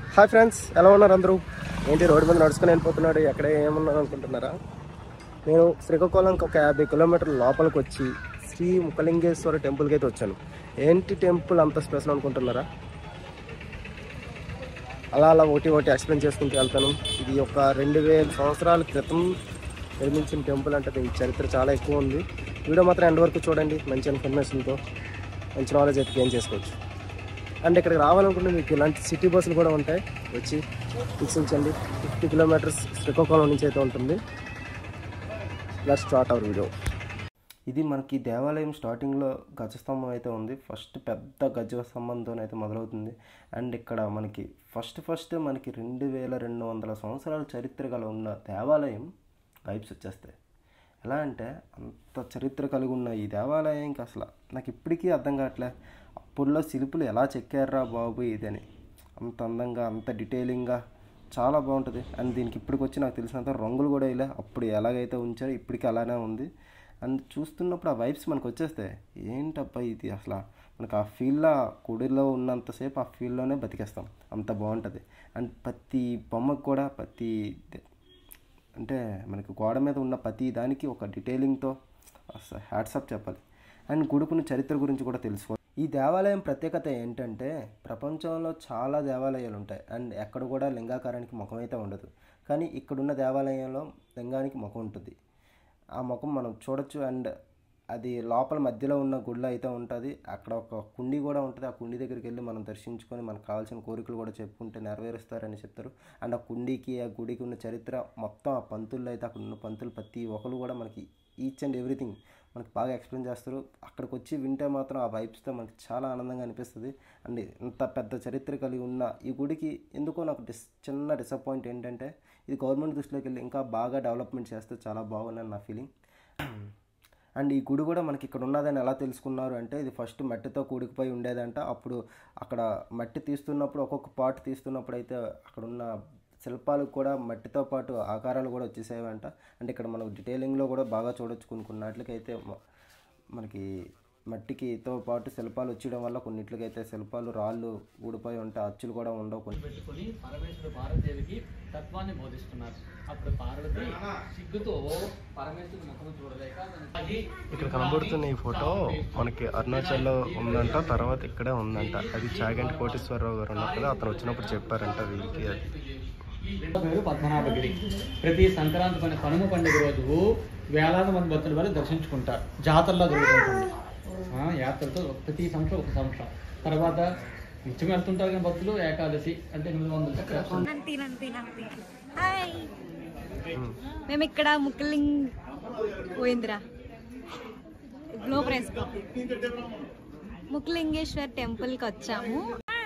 Hi friends ఎలా ఉన్నారు అందరూ ఏంటి రోడ్డు మీద నడుచుకుని వెళ్ళిపోతున్నాడు ఎక్కడ ఏమన్నారు అనుకుంటున్నారా నేను శ్రీకాకుళంకి ఒక యాభై కిలోమీటర్ల లోపలికి వచ్చి శ్రీ ముఖలింగేశ్వర టెంపుల్కి అయితే వచ్చాను ఏంటి టెంపుల్ అంత స్పెషల్ అనుకుంటున్నారా అలా అలా ఒకటి ఒకటి ఎక్స్ప్లెయిన్ చేసుకుంటూ వెళ్తాను ఇది ఒక రెండు వేల సంవత్సరాల క్రితం నిర్మించిన టెంపుల్ అంటే దీని చరిత్ర చాలా ఎక్కువ ఉంది వీడియో మాత్రం ఎండ్ వరకు చూడండి మంచి ఇన్ఫర్మేషన్తో మంచి నాలెడ్జ్ అయితే గెయిన్ చేసుకోవచ్చు అండ్ ఇక్కడికి రావాలనుకుంటే మీకు ఇలాంటి సిటీ బస్సులు కూడా ఉంటాయి వచ్చి వీక్షించండి ఫిఫ్టీ కిలోమీటర్స్ శ్రీకాకుళం నుంచి అయితే ఉంటుంది లెట్ స్టార్ట్ అవర్ వీడియో ఇది మనకి దేవాలయం స్టార్టింగ్లో గజస్తంభం అయితే ఉంది ఫస్ట్ పెద్ద గజ స్తంభంతో అయితే మొదలవుతుంది అండ్ ఇక్కడ మనకి ఫస్ట్ ఫస్ట్ మనకి రెండు వేల రెండు వందల సంవత్సరాల చరిత్ర గల ఉన్న దేవాలయం వైబ్స్ వచ్చేస్తాయి ఎలా అంటే అంత చరిత్ర కలిగి ఉన్న ఈ దేవాలయంకి అసలు నాకు ఇప్పటికీ అర్థం కావట్లే అప్పుడులో శిల్పులు ఎలా చెక్కారా బాబు ఇదని అంత అందంగా అంత డీటెయిలింగ్గా చాలా బాగుంటుంది అండ్ దీనికి ఇప్పటికి వచ్చి నాకు తెలిసినంత రంగులు కూడా ఇలా అప్పుడు ఎలాగైతే ఉంచారో ఇప్పటికీ అలానే ఉంది అండ్ చూస్తున్నప్పుడు ఆ వైబ్స్ మనకు వచ్చేస్తాయి ఏంటబ్బా ఇది అసలు మనకు ఆ ఫీల్లో గుడిలో ఉన్నంతసేపు ఆ ఫీల్లోనే బతికేస్తాం అంత బాగుంటుంది అండ్ ప్రతి బొమ్మకు కూడా ప్రతి అంటే మనకి గోడ మీద ఉన్న ప్రతి దానికి ఒక డీటెయిలింగ్తో హ్యాట్సప్ చెప్పాలి అండ్ గుడుకున్న చరిత్ర గురించి కూడా తెలుసుకోవాలి ఈ దేవాలయం ప్రత్యేకత ఏంటంటే ప్రపంచంలో చాలా దేవాలయాలు ఉంటాయి అండ్ ఎక్కడ కూడా లింగాకారానికి ముఖం అయితే ఉండదు కానీ ఇక్కడున్న దేవాలయంలో లింగానికి ముఖం ఉంటుంది ఆ ముఖం మనం చూడొచ్చు అండ్ అది లోపల మధ్యలో ఉన్న గుడిలో అయితే ఉంటుంది అక్కడ ఒక కుండి కూడా ఉంటుంది ఆ కుండి దగ్గరికి వెళ్ళి మనం దర్శించుకొని మనకు కావాల్సిన కోరికలు కూడా చెప్పుకుంటే నెరవేరుస్తారని చెప్తారు అండ్ ఆ కుండికి ఆ గుడికి ఉన్న చరిత్ర మొత్తం ఆ పంతుల్లో అయితే అక్కడ ఉన్న పంతులు ప్రతి ఒక్కరు కూడా మనకి ఈచ్ అండ్ ఎవ్రీథింగ్ మనకి బాగా ఎక్స్ప్లెయిన్ చేస్తారు అక్కడికి వచ్చి వింటే మాత్రం ఆ వైబ్స్తో మనకి చాలా ఆనందంగా అనిపిస్తుంది అండ్ ఇంత పెద్ద చరిత్ర కలిగి ఉన్న ఈ గుడికి ఎందుకో నాకు డిస్ చిన్న డిసప్పాయింట్ ఏంటంటే ఇది గవర్నమెంట్ దృష్టిలోకి వెళ్ళి ఇంకా బాగా డెవలప్మెంట్ చేస్తే చాలా బాగుందని నా ఫీలింగ్ అండ్ ఈ గుడి కూడా మనకి ఇక్కడ ఉన్నదని ఎలా తెలుసుకున్నారు అంటే ఇది ఫస్ట్ మట్టితో కూడికిపోయి ఉండేదంట అప్పుడు అక్కడ మట్టి తీస్తున్నప్పుడు ఒక్కొక్క పార్ట్ తీస్తున్నప్పుడు అయితే అక్కడ ఉన్న శిల్పాలు కూడా మట్టితో పాటు ఆకారాలు కూడా వచ్చేసేవంట అంటే ఇక్కడ మనకు డీటెయిలింగ్లో కూడా బాగా చూడొచ్చు కొన్ని కొన్నిట్లకైతే మ- మనకి మట్టికితో పాటు శిల్పాలు వచ్చేయడం వల్ల కొన్నిట్లకైతే శిల్పాలు రాళ్ళు ఊడిపోయి ఉంటాయి అచ్చులు కూడా ఉండవు కొన్ని పెట్టుకుని పరమేశ్వరుడు పార్వతీదేవికి తత్వాన్ని బోధిస్తున్నారు అప్పుడు పార్వతి సిగ్గుతో పరమేశ్వరుడు ముఖం చూడలేక అది ఇక్కడ కనబడుతున్న ఈ ఫోటో మనకి అరుణాచల్లో ఉందంట తర్వాత ఇక్కడే ఉందంట అది చాగంటి కోటేశ్వరరావు గారు ఉన్నారు కదా అతను వచ్చినప్పుడు చెప్పారంట వీళ్ళకి అది పేరు పద్మనాభగిరి ప్రతి సంక్రాంతి పని కనుమ పండుగ రోజు వేలాది మంది భక్తులు వారు దర్శించుకుంటారు జాతరలో జరుగుతుంటుంది ఆ, యాత్రతో ప్రతి సంవత్సరం ఒక సంవత్సరం తర్వాత నిత్యం వెళ్తుంటారు కానీ భక్తులు ఏకాదశి అంటే ఎనిమిది వందల చక్రాలు నంతి నంతి నంతి హాయ్ మేము ఇక్కడ ముక్కలింగ్ పోయిందిరా గ్లో ప్రెస్ ముక్కలింగేశ్వర్ టెంపుల్కి వచ్చాము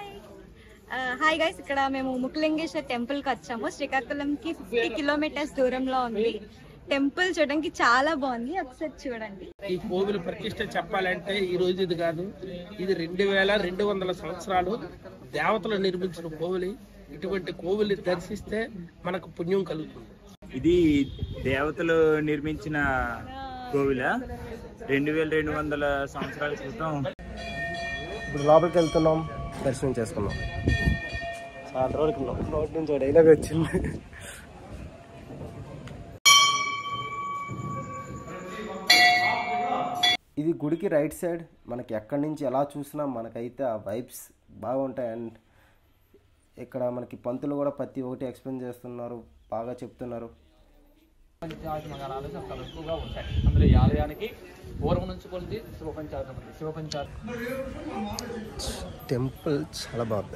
హాయ్ గైస్ ఇక్కడ మేము ముక్కలింగేశ్వర్ టెంపుల్కి వచ్చాము శ్రీకాకుళంకి ఫిఫ్టీ కిలోమీటర్స్ దూరంలో ఉంది టెంపుల్ చూడడానికి చాలా బాగుంది ఒకసారి చూడండి ఈ కోవిల ప్రతిష్ట చెప్పాలంటే ఈ రోజు ఇది కాదు ఇది రెండు వేల రెండు వందల సంవత్సరాలు దేవతలు నిర్మించిన కోవిలి ఇటువంటి కోవిలి దర్శిస్తే మనకు పుణ్యం కలుగుతుంది ఇది దేవతలు నిర్మించిన కోవిల రెండు వేల రెండు వందల సంవత్సరాల క్రితం ఇప్పుడు లోపలికి వెళ్తున్నాం దర్శనం చేసుకున్నాం చాలా రోజులకి ఉన్నాం నోటి నుంచి డైలాగ్ వచ్చింది ఇది గుడికి రైట్ సైడ్ మనకి ఎక్కడి నుంచి ఎలా చూసినా మనకైతే ఆ వైబ్స్ బాగుంటాయి అండ్ ఇక్కడ మనకి పంతులు కూడా ప్రతి ఒక్కటి ఎక్స్ప్లెయిన్ చేస్తున్నారు బాగా చెప్తున్నారు పంచాత్మకాలు చాలా ఎక్కువగా ఉంటాయి అందులో ఈ ఆలయానికి పూర్వం నుంచి కొలిది శివ పంచాయతం ఉంది శివ పంచాయతం టెంపుల్ చాలా బాగుంది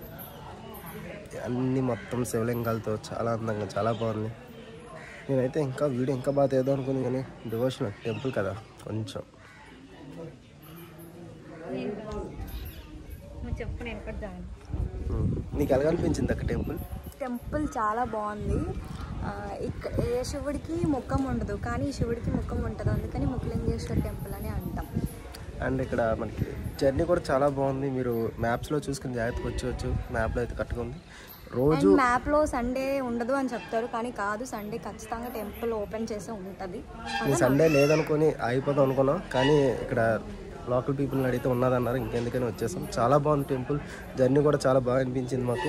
అన్ని మొత్తం శివలింగాలతో చాలా అందంగా చాలా బాగుంది నేనైతే ఇంకా వీడియో ఇంకా బాగా తీద్దాం అనుకుంది కానీ డివోషనల్ టెంపుల్ కదా కొంచెం నువ్వు చెప్పు నేను కూడా జాయిన్ ఉమ్. నీకు ఎలాగ అనిపించింది అక్క టెంపుల్ టెంపుల్ చాలా బాగుంది ఆ, ఇక్కడ ఏ శివుడికి ముఖం ఉండదు కానీ ఈ శివుడికి ముఖం ఉంటుంది అందుకని ముఖలింగేశ్వర టెంపుల్ అని అంటాం అండ్ ఇక్కడ మనకి జర్నీ కూడా చాలా బాగుంది మీరు మ్యాప్స్లో చూసుకుని జాగ్రత్తగా వచ్చేవచ్చు మ్యాప్లో అయితే కరెక్ట్గా ఉంది రోజు అండ్ మ్యాప్లో సండే ఉండదు అని చెప్తారు కానీ కాదు సండే ఖచ్చితంగా టెంపుల్ ఓపెన్ చేసే ఉంటుంది నేను సండే లేదనుకొని ఆగిపోదాం అనుకున్నాం కానీ ఇక్కడ లోకల్ పీపుల్ని అడిగితే ఉన్నదన్నారు ఇంకెందుకని వచ్చేసాం చాలా బాగుంది టెంపుల్ జర్నీ కూడా చాలా బాగా అనిపించింది మాకు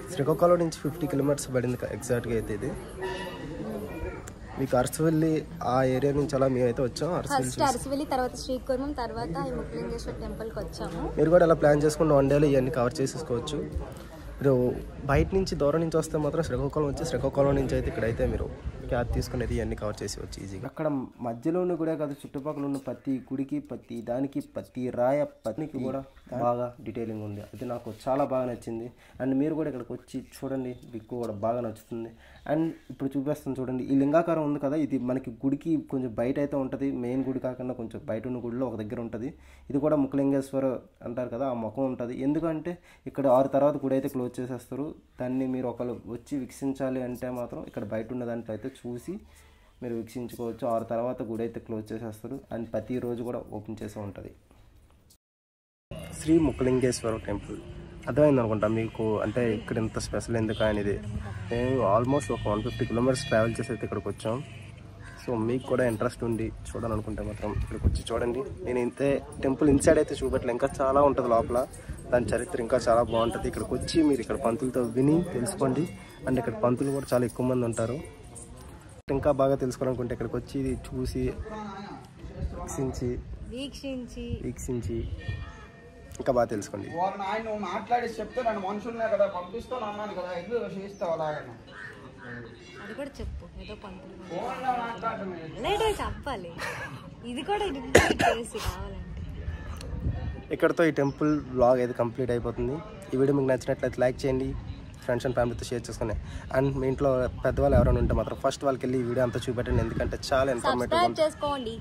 శ్రీకాకుళం నుంచి ఫిఫ్టీ కిలోమీటర్స్ పడింది ఎగ్జాక్ట్గా అయితే ఇది మీకు అరసవల్లి ఆ ఏరియా నుంచి అలా మేమైతే వచ్చాం అరసవల్లి ఫస్ట్ అరసవెల్లి తర్వాత శ్రీకుర్మం తర్వాత ఈ ముక్లింగేశ్వర టెంపుల్కి వచ్చాము మీరు కూడా అలా ప్లాన్ చేసుకుని వన్ డేలో ఇవన్నీ కవర్ చేసేసుకోవచ్చు మీరు బయట నుంచి దూరం నుంచి వస్తే మాత్రం శ్రీకాకుళం వచ్చి శ్రీకాకుళం నుంచి అయితే ఇక్కడైతే మీరు క్యాబ్ తీసుకునేది ఇవన్నీ కవర్ చేసి వచ్చి ఈజీగా అక్కడ మధ్యలో ఉన్న కూడా కాదు చుట్టుపక్కల ఉన్న ప్రతి గుడికి ప్రతి దానికి ప్రతి రాయ పత్నికి కూడా బాగా డీటెయిలింగ్ ఉంది అది నాకు చాలా బాగా నచ్చింది అండ్ మీరు కూడా ఇక్కడికి వచ్చి చూడండి మీకు కూడా బాగా నచ్చుతుంది అండ్ ఇప్పుడు చూపిస్తాను చూడండి ఈ లింగాకారం ఉంది కదా ఇది మనకి గుడికి కొంచెం బయట అయితే ఉంటుంది మెయిన్ గుడి కాకుండా కొంచెం బయట ఉన్న గుడిలో ఒక దగ్గర ఉంటుంది ఇది కూడా ముఖలింగేశ్వర అంటారు కదా ఆ ముఖం ఉంటుంది ఎందుకంటే ఇక్కడ ఆరు తర్వాత గుడి అయితే క్లోజ్ చేసేస్తారు దాన్ని మీరు ఒకళ్ళు వచ్చి వీక్షించాలి అంటే మాత్రం ఇక్కడ బయట ఉన్న దాంట్లో అయితే చూసి మీరు వీక్షించుకోవచ్చు ఆరు తర్వాత గుడి అయితే క్లోజ్ చేసేస్తారు అండ్ ప్రతిరోజు కూడా ఓపెన్ చేసే ఉంటుంది శ్రీ ముఖలింగేశ్వర టెంపుల్ అర్థమైంది అనుకుంటా మీకు అంటే ఇక్కడ ఇంత స్పెషల్ ఎందుకు అనేది మేము ఆల్మోస్ట్ ఒక వన్ ఫిఫ్టీ కిలోమీటర్స్ ట్రావెల్ చేసి అయితే ఇక్కడికి వచ్చాం సో మీకు కూడా ఇంట్రెస్ట్ ఉండి చూడాలనుకుంటే మాత్రం ఇక్కడికి వచ్చి చూడండి నేను ఇంతే టెంపుల్ ఇన్సైడ్ అయితే చూపెట్టలే ఇంకా చాలా ఉంటుంది లోపల దాని చరిత్ర ఇంకా చాలా బాగుంటుంది ఇక్కడికి వచ్చి మీరు ఇక్కడ పంతులతో విని తెలుసుకోండి అండ్ ఇక్కడ పంతులు కూడా చాలా ఎక్కువ మంది ఉంటారు ఇంకా బాగా తెలుసుకోవాలనుకుంటే ఇక్కడికి వచ్చి ఇది చూసి వీక్షించి వీక్షించి వీక్షించి ఇంకా బాగా తెలుసుకోండి వారిని ఆయన నువ్వు మాట్లాడి చెప్తే నన్ను మనుషుల్నే కదా పంపిస్తాను అన్నాను కదా ఎందుకు చేస్తావు అలాగని అది కూడా చెప్పు ఏదో పంతులు ఫోన్లో మాట్లాడటం ఏంటి? లేటే చెప్పాలి ఇది కూడా రిపీట్ చేసి కావాలంటే ఇక్కడతో ఈ టెంపుల్ బ్లాగ్ అయితే కంప్లీట్ అయిపోతుంది ఈ వీడియో మీకు నచ్చినట్లయితే లైక్ చేయండి ఫ్రెండ్స్ అండ్ ఫ్యామిలీతో షేర్ చేసుకుని అండ్ మీ ఇంట్లో పెద్దవాళ్ళు ఎవరైనా ఉంటే మాత్రం ఫస్ట్ వాళ్ళకి వెళ్ళి ఈ వీడియో అంతా చూపెట్టండి ఎందుకంటే చాలా ఇన్ఫర్మేటివ్ సబ్స్క్రైబ్ చేసుకోండి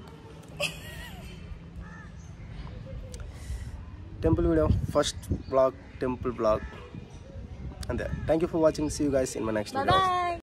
temple video first blog temple blog అంతే thank you for watching see you guys in my next video bye